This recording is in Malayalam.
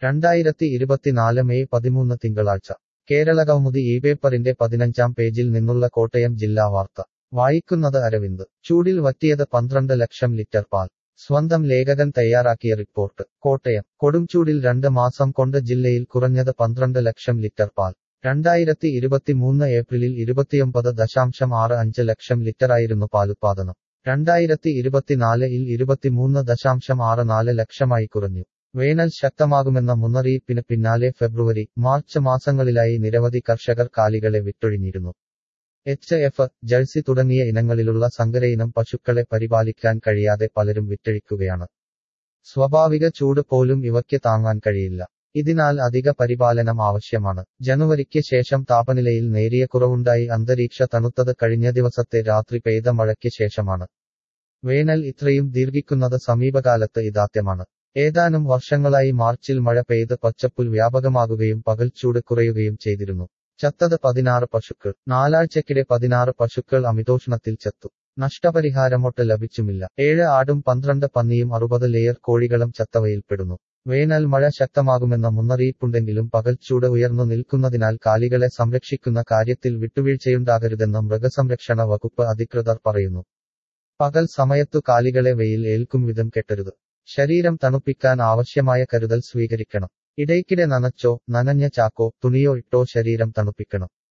രണ്ടായിരത്തി ഇരുപത്തിനാല് മെയ് പതിമൂന്ന് തിങ്കളാഴ്ച കേരളകൗമുദി ഈ പേപ്പറിന്റെ പതിനഞ്ചാം പേജിൽ നിന്നുള്ള കോട്ടയം ജില്ലാ വാർത്ത വായിക്കുന്നത് അരവിന്ദ് ചൂടിൽ വറ്റിയത് പന്ത്രണ്ട് ലക്ഷം ലിറ്റർ പാൽ സ്വന്തം ലേഖകൻ തയ്യാറാക്കിയ റിപ്പോർട്ട് കോട്ടയം കൊടുംചൂടിൽ രണ്ട് മാസം കൊണ്ട് ജില്ലയിൽ കുറഞ്ഞത് പന്ത്രണ്ട് ലക്ഷം ലിറ്റർ പാൽ രണ്ടായിരത്തി ഇരുപത്തിമൂന്ന് ഏപ്രിലിൽ ഇരുപത്തിയൊമ്പത് ദശാംശം ആറ് അഞ്ച് ലക്ഷം ലിറ്ററായിരുന്നു പാലുത്പാദനം രണ്ടായിരത്തി ഇരുപത്തിനാലിൽ ഇരുപത്തിമൂന്ന് ദശാംശം ആറ് നാല് ലക്ഷമായി കുറഞ്ഞു വേനൽ ശക്തമാകുമെന്ന മുന്നറിയിപ്പിന് പിന്നാലെ ഫെബ്രുവരി മാർച്ച് മാസങ്ങളിലായി നിരവധി കർഷകർ കാലികളെ വിട്ടൊഴിഞ്ഞിരുന്നു എച്ച് എഫ് ജഴ്സി തുടങ്ങിയ ഇനങ്ങളിലുള്ള സങ്കരയിനം പശുക്കളെ പരിപാലിക്കാൻ കഴിയാതെ പലരും വിറ്റഴിക്കുകയാണ് സ്വാഭാവിക ചൂട് പോലും ഇവയ്ക്ക് താങ്ങാൻ കഴിയില്ല ഇതിനാൽ അധിക പരിപാലനം ആവശ്യമാണ് ജനുവരിക്ക് ശേഷം താപനിലയിൽ നേരിയ കുറവുണ്ടായി അന്തരീക്ഷ തണുത്തത് കഴിഞ്ഞ ദിവസത്തെ രാത്രി പെയ്ത മഴയ്ക്ക് ശേഷമാണ് വേനൽ ഇത്രയും ദീർഘിക്കുന്നത് സമീപകാലത്ത് ഇതാദ്യമാണ് ഏതാനും വർഷങ്ങളായി മാർച്ചിൽ മഴ പെയ്ത് പച്ചപ്പുൽ വ്യാപകമാകുകയും പകൽ ചൂട് കുറയുകയും ചെയ്തിരുന്നു ചത്തത് പതിനാറ് പശുക്കൾ നാലാഴ്ചക്കിടെ പതിനാറ് പശുക്കൾ അമിതോഷ്ണത്തിൽ ചത്തു നഷ്ടപരിഹാരമൊട്ട് ലഭിച്ചുമില്ല ഏഴ് ആടും പന്ത്രണ്ട് പന്നിയും അറുപത് ലെയർ കോഴികളും ചത്തവയിൽപ്പെടുന്നു വേനൽ മഴ ശക്തമാകുമെന്ന മുന്നറിയിപ്പുണ്ടെങ്കിലും പകൽ ചൂട് ഉയർന്നു നിൽക്കുന്നതിനാൽ കാലികളെ സംരക്ഷിക്കുന്ന കാര്യത്തിൽ വിട്ടുവീഴ്ചയുണ്ടാകരുതെന്ന് മൃഗസംരക്ഷണ വകുപ്പ് അധികൃതർ പറയുന്നു പകൽ സമയത്തു കാലികളെ വെയിൽ ഏൽക്കും വിധം കെട്ടരുത് ശരീരം തണുപ്പിക്കാൻ ആവശ്യമായ കരുതൽ സ്വീകരിക്കണം ഇടയ്ക്കിടെ നനച്ചോ നനഞ്ഞ ചാക്കോ തുണിയോ ഇട്ടോ ശരീരം തണുപ്പിക്കണം